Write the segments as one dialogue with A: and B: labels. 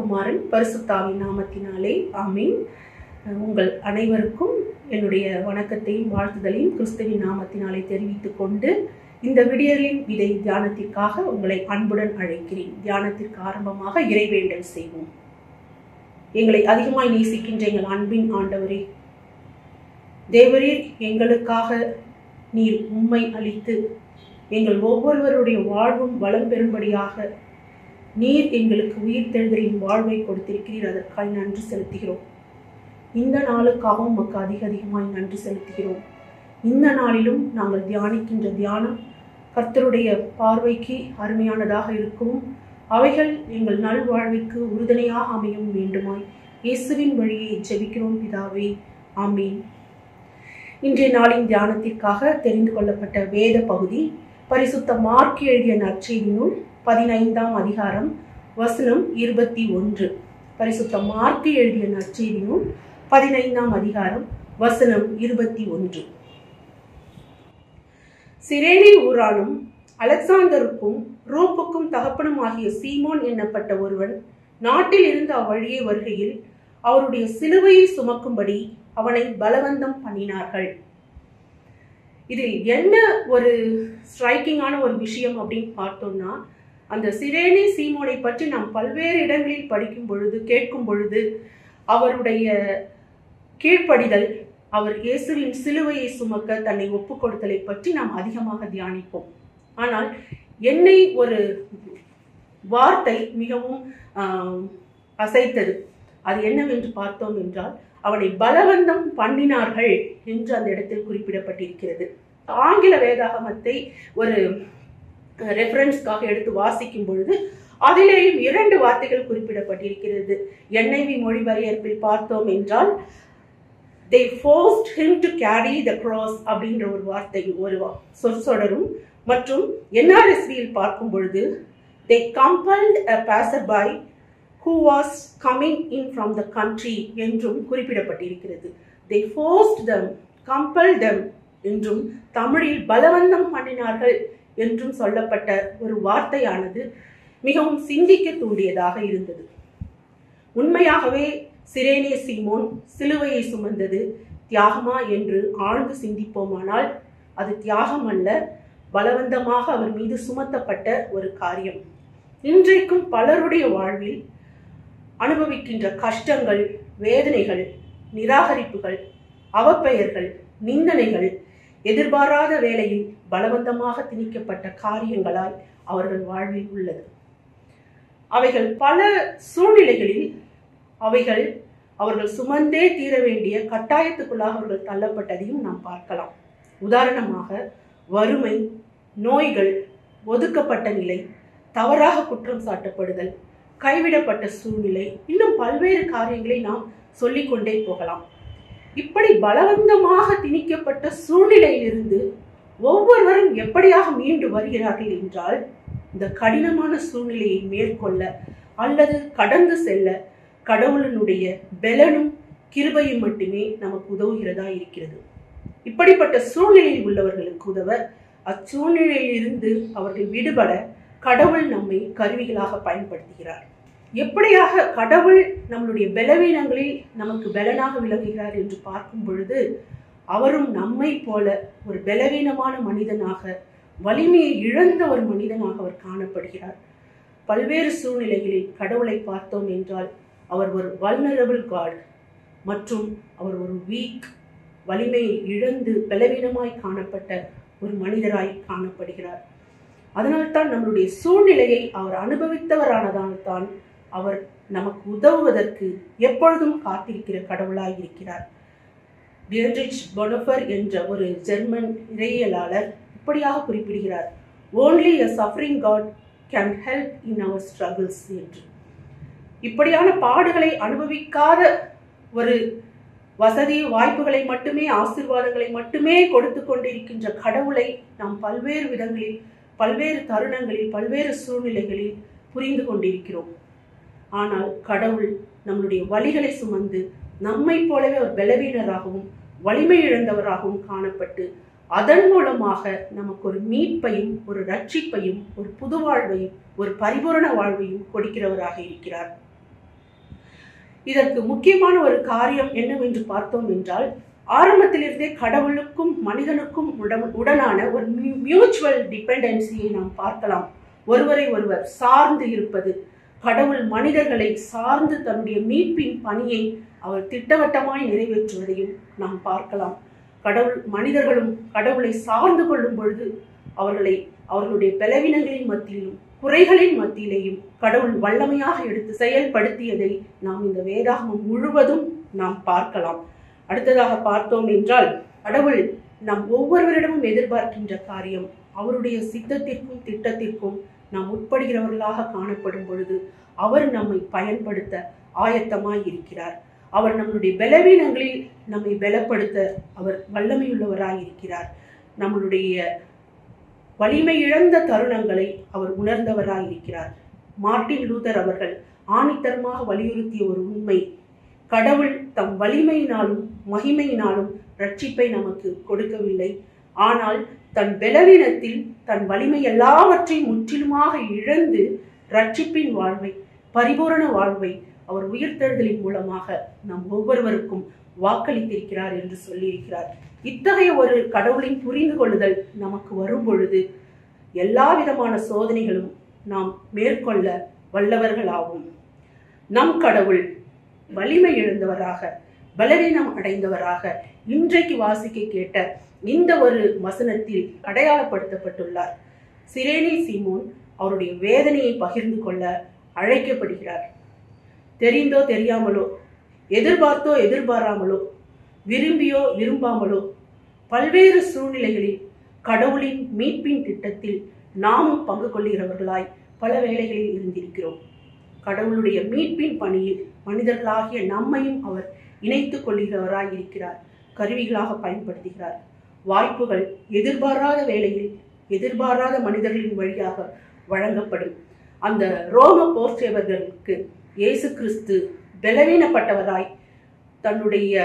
A: குமாரன் பரிசுத்தாவின் நாமத்தினாலே ஆமீன் உங்கள் அனைவருக்கும் என்னுடைய வணக்கத்தையும் வாழ்த்துதலையும் கிறிஸ்துவின் நாமத்தினாலே தெரிவித்துக் கொண்டு இந்த விடியலின் விதை தியானத்திற்காக உங்களை அன்புடன் அழைக்கிறேன் தியானத்திற்கு ஆரம்பமாக இறைவேண்டல் செய்வோம் எங்களை அதிகமாய் நேசிக்கின்ற எங்கள் அன்பின் ஆண்டவரே தேவரீர் எங்களுக்காக நீர் உண்மை அளித்து எங்கள் ஒவ்வொருவருடைய வாழ்வும் வளம் பெறும்படியாக நீர் எங்களுக்கு உயிர் தெழுதலின் வாழ்வை கொடுத்திருக்கிறீர் அதற்காய் நன்றி செலுத்துகிறோம் இந்த நாளுக்காகவும் உமக்கு அதிக அதிகமாய் நன்றி செலுத்துகிறோம் இந்த நாளிலும் நாங்கள் தியானிக்கின்ற தியானம் கர்த்தருடைய பார்வைக்கு அருமையானதாக இருக்கவும் அவைகள் எங்கள் நல்வாழ்விற்கு உறுதுணையாக அமையும் வேண்டுமாய் இயேசுவின் வழியை ஜெபிக்கிறோம் பிதாவே ஆமீன் இன்றைய நாளின் தியானத்திற்காக தெரிந்து கொள்ளப்பட்ட வேத பகுதி பரிசுத்த மார்க் எழுதிய நற்செய்தி நூல் பதினைந்தாம் அதிகாரம் வசனம் இருபத்தி ஒன்று பரிசுத்த மார்க் எழுதிய நற்செய்தி நூல் பதினைந்தாம் அதிகாரம் வசனம் இருபத்தி ஒன்று சிரேனி ஊரானும் அலெக்சாந்தருக்கும் ரூப்புக்கும் தகப்பனும் ஆகிய சீமோன் என்னப்பட்ட ஒருவன் நாட்டில் இருந்து அவ்வழியே வருகையில் அவருடைய சிலுவையை சுமக்கும்படி அவனை பலவந்தம் பண்ணினார்கள் இதில் என்ன ஒரு ஸ்ட்ரைக்கிங்கான ஒரு விஷயம் அப்படின்னு பார்த்தோம்னா அந்த சிரேனி சீமோனை பற்றி நாம் பல்வேறு இடங்களில் படிக்கும் பொழுது கேட்கும் பொழுது அவருடைய கீழ்ப்படிதல் அவர் இயேசுவின் சிலுவையை சுமக்க தன்னை ஒப்பு கொடுத்தலை பற்றி நாம் அதிகமாக தியானிப்போம் ஆனால் என்னை ஒரு வார்த்தை மிகவும் அசைத்தது அது என்னவென்று பார்த்தோம் என்றால் அவனை பலவந்தம் பண்ணினார்கள் என்று அந்த இடத்தில் குறிப்பிடப்பட்டிருக்கிறது ஆங்கில வேதாகமத்தை ஒரு ரெஃபரன்ஸ்க்காக எடுத்து வாசிக்கும் பொழுது அதிலேயும் இரண்டு வார்த்தைகள் குறிப்பிடப்பட்டிருக்கிறது என்ஐவி மொழிபெயர்ப்பில் பார்த்தோம் என்றால் they forced him to carry the cross அப்படின்ற ஒரு வார்த்தை ஒரு சொற்சொடரும் மற்றும் என்ஆர்எஸ்வியில் பார்க்கும் பொழுது they compelled a passer by who was coming in from the country என்றும் குறிப்பிடப்பட்டிருக்கிறது தே ஃபோர்ஸ்ட் தம் கம்பல் தம் என்றும் தமிழில் பலவந்தம் பண்ணினார்கள் என்றும் சொல்லப்பட்ட ஒரு வார்த்தையானது மிகவும் சிந்திக்க தூண்டியதாக இருந்தது உண்மையாகவே சிரேனே சீமோன் சிலுவையை சுமந்தது தியாகமா என்று ஆழ்ந்து சிந்திப்போமானால் அது தியாகம் அல்ல பலவந்தமாக அவர் மீது சுமத்தப்பட்ட ஒரு காரியம் இன்றைக்கும் பலருடைய வாழ்வில் அனுபவிக்கின்ற கஷ்டங்கள் வேதனைகள் நிராகரிப்புகள் அவப்பெயர்கள் நிந்தனைகள் எதிர்பாராத வேளையில் பலவந்தமாக திணிக்கப்பட்ட காரியங்களால் அவர்கள் வாழ்வில் உள்ளது அவைகள் பல சூழ்நிலைகளில் அவைகள் அவர்கள் சுமந்தே தீர வேண்டிய கட்டாயத்துக்குள்ளாக அவர்கள் தள்ளப்பட்டதையும் நாம் பார்க்கலாம் உதாரணமாக வறுமை நோய்கள் ஒதுக்கப்பட்ட நிலை தவறாக குற்றம் சாட்டப்படுதல் கைவிடப்பட்ட சூழ்நிலை இன்னும் பல்வேறு காரியங்களை நாம் சொல்லிக்கொண்டே போகலாம் இப்படி பலவந்தமாக திணிக்கப்பட்ட சூழ்நிலையிலிருந்து ஒவ்வொருவரும் எப்படியாக மீண்டு வருகிறார்கள் என்றால் இந்த கடினமான சூழ்நிலையை மேற்கொள்ள அல்லது கடந்து செல்ல கடவுளினுடைய பலனும் கிருபையும் மட்டுமே நமக்கு உதவுகிறதா இருக்கிறது இப்படிப்பட்ட சூழ்நிலையில் உள்ளவர்களுக்கு உதவ அச்சூழ்நிலையிலிருந்து அவர்கள் விடுபட கடவுள் நம்மை கருவிகளாக பயன்படுத்துகிறார் எப்படியாக கடவுள் நம்மளுடைய பலவீனங்களில் நமக்கு பலனாக விளங்குகிறார் என்று பார்க்கும் பொழுது அவரும் நம்மை போல ஒரு பலவீனமான மனிதனாக வலிமையை இழந்த ஒரு மனிதனாக அவர் காணப்படுகிறார் பல்வேறு சூழ்நிலைகளில் கடவுளை பார்த்தோம் என்றால் அவர் ஒரு வல்னரபிள் காட் மற்றும் அவர் ஒரு வீக் வலிமையை இழந்து பலவீனமாய் காணப்பட்ட ஒரு மனிதராய் காணப்படுகிறார் அதனால்தான் நம்மளுடைய சூழ்நிலையை அவர் அனுபவித்தவரானதால் தான் அவர் நமக்கு உதவுவதற்கு எப்பொழுதும் காத்திருக்கிற கடவுளாய் இருக்கிறார் டியட்ரிச் பொனஃபர் என்ற ஒரு ஜெர்மன் இறையியலாளர் இப்படியாக குறிப்பிடுகிறார் only a suffering God can help in our struggles என்று இப்படியான பாடுகளை அனுபவிக்காத ஒரு வசதி வாய்ப்புகளை மட்டுமே ஆசிர்வாதங்களை மட்டுமே கொடுத்து கொண்டிருக்கின்ற கடவுளை நாம் பல்வேறு விதங்களில் பல்வேறு தருணங்களில் பல்வேறு சூழ்நிலைகளில் புரிந்து கொண்டிருக்கிறோம் ஆனால் கடவுள் நம்மளுடைய வழிகளை சுமந்து நம்மை போலவே ஒரு பலவீனராகவும் வலிமை இழந்தவராகவும் காணப்பட்டு அதன் மூலமாக நமக்கு ஒரு மீட்பையும் ஒரு ரட்சிப்பையும் ஒரு புது வாழ்வையும் ஒரு பரிபூரண வாழ்வையும் கொடுக்கிறவராக இருக்கிறார் இதற்கு முக்கியமான ஒரு காரியம் என்னவென்று பார்த்தோம் என்றால் ஆரம்பத்திலிருந்தே கடவுளுக்கும் மனிதனுக்கும் உடன் உடனான ஒரு மியூச்சுவல் டிபெண்டன்சியை நாம் பார்க்கலாம் ஒருவரை ஒருவர் சார்ந்து இருப்பது கடவுள் மனிதர்களை சார்ந்து தன்னுடைய மீட்பின் பணியை அவர் திட்டவட்டமாய் நிறைவேற்றுவதையும் நாம் பார்க்கலாம் கடவுள் மனிதர்களும் கடவுளை சார்ந்து கொள்ளும் பொழுது அவர்களை அவர்களுடைய பலவீனங்களின் மத்தியிலும் குறைகளின் மத்தியிலேயும் கடவுள் வல்லமையாக எடுத்து செயல்படுத்தியதை நாம் இந்த வேதாகமம் முழுவதும் நாம் பார்க்கலாம் அடுத்ததாக பார்த்தோம் என்றால் கடவுள் நம் ஒவ்வொருவரிடமும் எதிர்பார்க்கின்ற காரியம் அவருடைய சித்தத்திற்கும் திட்டத்திற்கும் நாம் உட்படுகிறவர்களாக காணப்படும் பொழுது அவர் நம்மை பயன்படுத்த ஆயத்தமாய் இருக்கிறார் அவர் நம்மளுடைய பலவீனங்களில் நம்மை பலப்படுத்த அவர் வல்லமையுள்ளவராய் இருக்கிறார் நம்மளுடைய வலிமை இழந்த தருணங்களை அவர் உணர்ந்தவராய் இருக்கிறார் மார்ட்டின் லூதர் அவர்கள் ஆணித்தரமாக வலியுறுத்திய ஒரு உண்மை கடவுள் தம் வலிமையினாலும் மகிமையினாலும் ரட்சிப்பை நமக்கு கொடுக்கவில்லை ஆனால் தன் பலவீனத்தில் தன் வலிமை எல்லாவற்றையும் முற்றிலுமாக இழந்து ரட்சிப்பின் வாழ்வை பரிபூரண வாழ்வை அவர் உயிர்த்தெழுதலின் மூலமாக நம் ஒவ்வொருவருக்கும் வாக்களித்திருக்கிறார் என்று சொல்லியிருக்கிறார் இத்தகைய ஒரு கடவுளின் புரிந்து கொள்ளுதல் நமக்கு வரும் பொழுது எல்லா விதமான சோதனைகளும் நாம் மேற்கொள்ள வல்லவர்களாகும் நம் கடவுள் வலிமை இழந்தவராக பலவீனம் அடைந்தவராக இன்றைக்கு வாசிக்க கேட்ட இந்த ஒரு வசனத்தில் அடையாளப்படுத்தப்பட்டுள்ளார் சிரேனி சீமோன் அவருடைய வேதனையை பகிர்ந்து கொள்ள அழைக்கப்படுகிறார் தெரிந்தோ தெரியாமலோ எதிர்பார்த்தோ எதிர்பாராமலோ விரும்பியோ விரும்பாமலோ பல்வேறு சூழ்நிலைகளில் கடவுளின் மீட்பின் திட்டத்தில் நாமும் பங்கு கொள்கிறவர்களாய் பல வேளைகளில் இருந்திருக்கிறோம் கடவுளுடைய மீட்பின் பணியில் மனிதர்களாகிய நம்மையும் அவர் இணைத்துக் கொள்கிறவராய் இருக்கிறார் கருவிகளாக பயன்படுத்துகிறார் வாய்ப்புகள் எதிர்பாராத வேளையில் எதிர்பாராத மனிதர்களின் வழியாக வழங்கப்படும் அந்த ரோம போர்ச்சேவர்களுக்கு இயேசு கிறிஸ்து பலவீனப்பட்டவராய் தன்னுடைய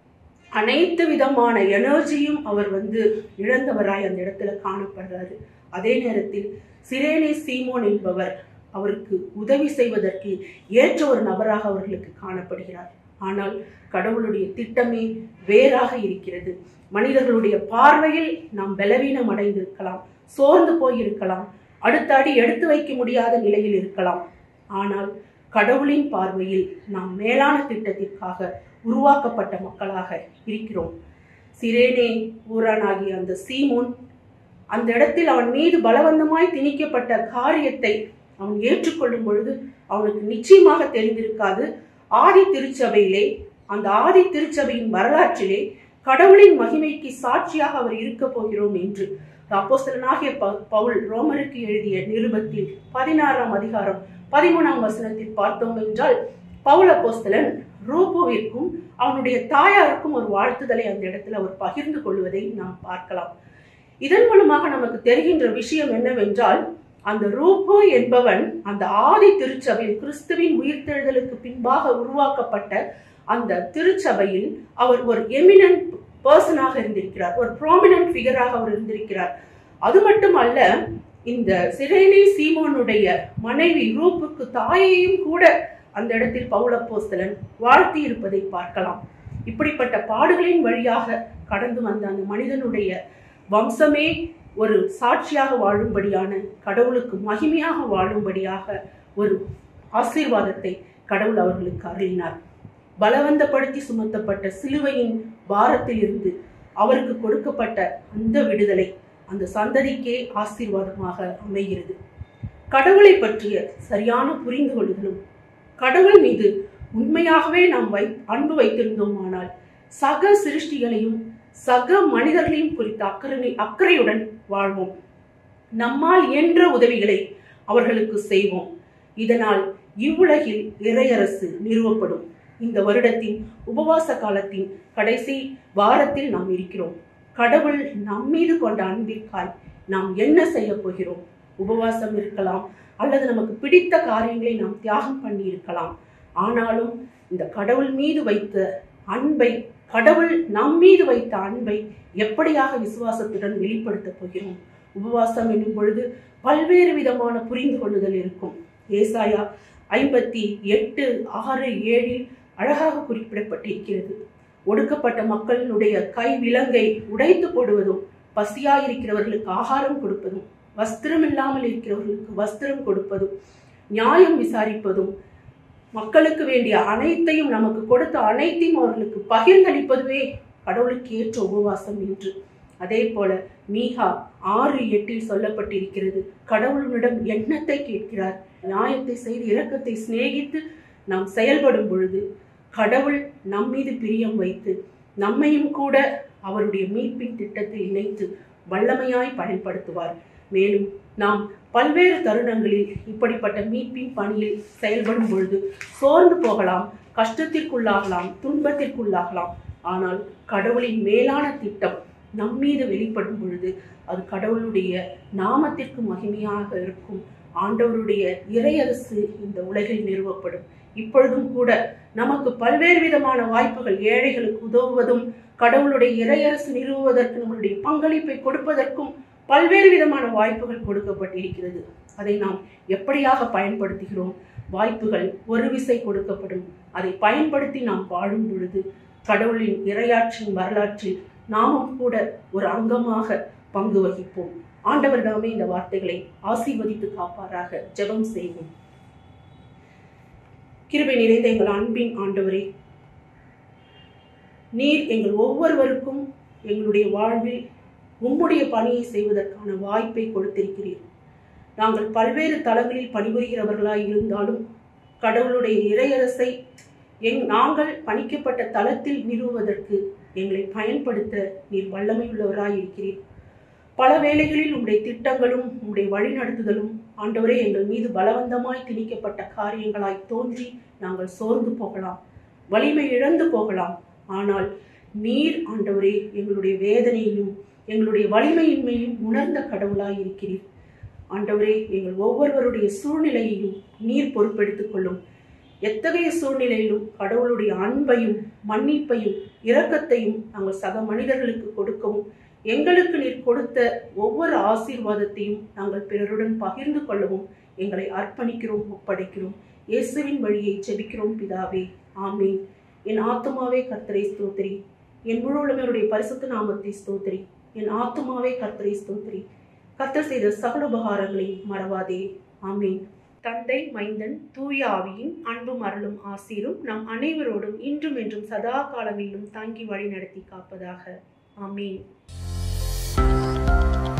A: அனைத்து விதமான எனர்ஜியும் அவர் வந்து இழந்தவராய் அந்த இடத்துல காணப்படுறாரு அதே நேரத்தில் சிரேனே சீமோன் என்பவர் அவருக்கு உதவி செய்வதற்கு ஏற்ற ஒரு நபராக அவர்களுக்கு காணப்படுகிறார் ஆனால் கடவுளுடைய திட்டமே வேறாக இருக்கிறது மனிதர்களுடைய பார்வையில் நாம் பலவீனம் அடைந்திருக்கலாம் சோர்ந்து போயிருக்கலாம் அடுத்த அடி எடுத்து வைக்க முடியாத நிலையில் இருக்கலாம் ஆனால் கடவுளின் பார்வையில் நாம் மேலான திட்டத்திற்காக உருவாக்கப்பட்ட மக்களாக இருக்கிறோம் சிரேனே ஊரானாகிய அந்த சீமோன் அந்த இடத்தில் அவன் மீது பலவந்தமாய் திணிக்கப்பட்ட காரியத்தை அவன் ஏற்றுக்கொள்ளும் பொழுது அவனுக்கு நிச்சயமாக தெரிந்திருக்காது ஆதி திருச்சபையிலே அந்த ஆதி திருச்சபையின் வரலாற்றிலே கடவுளின் மகிமைக்கு சாட்சியாக அவர் இருக்க போகிறோம் என்று அப்போஸ்தலனாகிய ப- பவுல் ரோமருக்கு எழுதிய நிருபத்தில் பதினாறாம் அதிகாரம் பதிமூணாம் வசனத்தில் பார்த்தோம் என்றால் பவுல் அப்போஸ்தலன் ரூபுவிற்கும் அவனுடைய தாயாருக்கும் ஒரு வாழ்த்துதலை அந்த இடத்துல அவர் பகிர்ந்து கொள்வதை நாம் பார்க்கலாம் இதன் மூலமாக நமக்கு தெரிகின்ற விஷயம் என்னவென்றால் அந்த ரூபோ என்பவன் அந்த ஆதி திருச்சபையில் கிறிஸ்துவின் உயிர்த்தெழுதலுக்கு பின்பாக உருவாக்கப்பட்ட அந்த திருச்சபையில் அவர் ஒரு எமினன்ட் பர்சனாக இருந்திருக்கிறார் ஒரு ப்ராமினன்ட் ஃபிகராக அவர் இருந்திருக்கிறார் அது மட்டுமல்ல இந்த சிறைனி சீமோனுடைய மனைவி ரூப்புக்கு தாயையும் கூட அந்த இடத்தில் பவுலப்போஸ்தலன் வாழ்த்தி இருப்பதை பார்க்கலாம் இப்படிப்பட்ட பாடுகளின் வழியாக கடந்து வந்த அந்த மனிதனுடைய வம்சமே ஒரு சாட்சியாக வாழும்படியான கடவுளுக்கு மகிமையாக வாழும்படியாக ஒரு ஆசீர்வாதத்தை கடவுள் அவர்களுக்கு அருளினார் பலவந்தப்படுத்தி சுமத்தப்பட்ட சிலுவையின் பாரத்தில் இருந்து அவருக்கு கொடுக்கப்பட்ட அந்த விடுதலை அந்த சந்ததிக்கே ஆசீர்வாதமாக அமைகிறது கடவுளை பற்றிய சரியான புரிந்து கொள்ளுதலும் கடவுள் மீது உண்மையாகவே நாம் வை அன்பு வைத்திருந்தோமானால் சக சிருஷ்டிகளையும் சக மனிதர்களையும் குறித்த அக்கறை அக்கறையுடன் வாழ்வோம் நம்மால் இயன்ற உதவிகளை அவர்களுக்கு செய்வோம் இதனால் இவ்வுலகில் இறையரசு நிறுவப்படும் இந்த வருடத்தின் உபவாச காலத்தின் கடைசி வாரத்தில் நாம் இருக்கிறோம் கடவுள் நம்மீது கொண்ட அன்பிற்காய் நாம் என்ன செய்ய போகிறோம் உபவாசம் இருக்கலாம் அல்லது நமக்கு பிடித்த காரியங்களை நாம் தியாகம் பண்ணி இருக்கலாம் ஆனாலும் இந்த கடவுள் மீது வைத்த அன்பை கடவுள் நம் மீது வைத்த அன்பை எப்படியாக விசுவாசத்துடன் வெளிப்படுத்தப் போகிறோம் உபவாசம் என்னும் பொழுது பல்வேறு விதமான புரிந்து கொள்ளுதல் இருக்கும் ஏசாயா ஐம்பத்தி எட்டு ஆறு ஏழில் அழகாக குறிப்பிடப்பட்டிருக்கிறது ஒடுக்கப்பட்ட மக்களினுடைய கை விலங்கை உடைத்து போடுவதும் பசியாயிருக்கிறவர்களுக்கு ஆகாரம் கொடுப்பதும் வஸ்திரம் இல்லாமல் இருக்கிறவர்களுக்கு வஸ்திரம் கொடுப்பதும் நியாயம் விசாரிப்பதும் மக்களுக்கு வேண்டிய அனைத்தையும் நமக்கு கொடுத்த அனைத்தையும் அவர்களுக்கு பகிர்ந்தளிப்பதுவே கடவுளுக்கு ஏற்ற உபவாசம் என்று அதே போல மீகா ஆறு எட்டில் சொல்லப்பட்டிருக்கிறது கடவுளிடம் எண்ணத்தை கேட்கிறார் நியாயத்தை செய்து இரக்கத்தை சிநேகித்து நாம் செயல்படும் பொழுது கடவுள் நம் மீது பிரியம் வைத்து நம்மையும் கூட அவருடைய மீட்பின் திட்டத்தில் இணைத்து வல்லமையாய் பயன்படுத்துவார் மேலும் நாம் பல்வேறு தருணங்களில் இப்படிப்பட்ட மீட்பின் பணியில் செயல்படும் பொழுது சோர்ந்து போகலாம் கஷ்டத்திற்குள்ளாகலாம் துன்பத்திற்குள்ளாகலாம் ஆனால் கடவுளின் மேலான திட்டம் நம்மீது வெளிப்படும் பொழுது அது கடவுளுடைய நாமத்திற்கு மகிமையாக இருக்கும் ஆண்டவருடைய இறையரசு இந்த உலகில் நிறுவப்படும் இப்பொழுதும் கூட நமக்கு பல்வேறு விதமான வாய்ப்புகள் ஏழைகளுக்கு உதவுவதும் கடவுளுடைய இறையரசு நிறுவுவதற்கு நம்மளுடைய பங்களிப்பை கொடுப்பதற்கும் பல்வேறு விதமான வாய்ப்புகள் கொடுக்கப்பட்டிருக்கிறது அதை நாம் எப்படியாக பயன்படுத்துகிறோம் வாய்ப்புகள் ஒரு விசை கொடுக்கப்படும் அதை பயன்படுத்தி நாம் வாழும் பொழுது கடவுளின் இரையாற்றின் வரலாற்றில் நாமும் கூட ஒரு அங்கமாக பங்கு வகிப்போம் ஆண்டவர் தாமே இந்த வார்த்தைகளை ஆசீர்வதித்து காப்பாராக ஜெபம் செய்வோம் கிருபை நிறைந்த எங்கள் அன்பின் ஆண்டவரே நீர் எங்கள் ஒவ்வொருவருக்கும் எங்களுடைய வாழ்வில் உம்முடைய பணியை செய்வதற்கான வாய்ப்பை கொடுத்திருக்கிறீர் நாங்கள் பல்வேறு தளங்களில் பணிபுரிகிறவர்களாய் இருந்தாலும் கடவுளுடைய இறையரசை எங் நாங்கள் பணிக்கப்பட்ட தளத்தில் நிறுவுவதற்கு எங்களை பயன்படுத்த நீர் வல்லமையுள்ளவராய் இருக்கிறீர் பல வேளைகளில் உம்முடைய திட்டங்களும் உம்முடைய வழிநடத்துதலும் ஆண்டவரே எங்கள் மீது பலவந்தமாய் திணிக்கப்பட்ட காரியங்களாய் தோன்றி நாங்கள் சோர்ந்து போகலாம் வலிமை இழந்து போகலாம் ஆனால் நீர் ஆண்டவரே எங்களுடைய வேதனையையும் எங்களுடைய வலிமையின்மையும் உணர்ந்த கடவுளாய் இருக்கிறீர் ஆண்டவரே எங்கள் ஒவ்வொருவருடைய சூழ்நிலையையும் நீர் பொறுப்பெடுத்துக் கொள்ளும் எத்தகைய சூழ்நிலையிலும் கடவுளுடைய அன்பையும் மன்னிப்பையும் இரக்கத்தையும் நாங்கள் சக மனிதர்களுக்கு கொடுக்கவும் எங்களுக்கு நீர் கொடுத்த ஒவ்வொரு ஆசீர்வாதத்தையும் நாங்கள் பிறருடன் பகிர்ந்து கொள்ளவும் எங்களை அர்ப்பணிக்கிறோம் ஒப்படைக்கிறோம் இயேசுவின் வழியை ஜெபிக்கிறோம் பிதாவே ஆமீன் என் ஆத்துமாவே கர்த்தரை ஸ்தோத்திரி என் முழு உலகருடைய பரிசுத்த நாமத்தை ஸ்தோத்திரி என் ஆத்துமாவே கர்த்தரை ஸ்தோத்திரி கர்த்தர் செய்த சகல உபகாரங்களை மறவாதே ஆமீன் தந்தை மைந்தன் தூய ஆவியின் அன்பும் அருளும் ஆசீரும் நம் அனைவரோடும் இன்றும் என்றும் சதா காலங்களிலும் தாங்கி வழி நடத்தி காப்பதாக ஆமீன்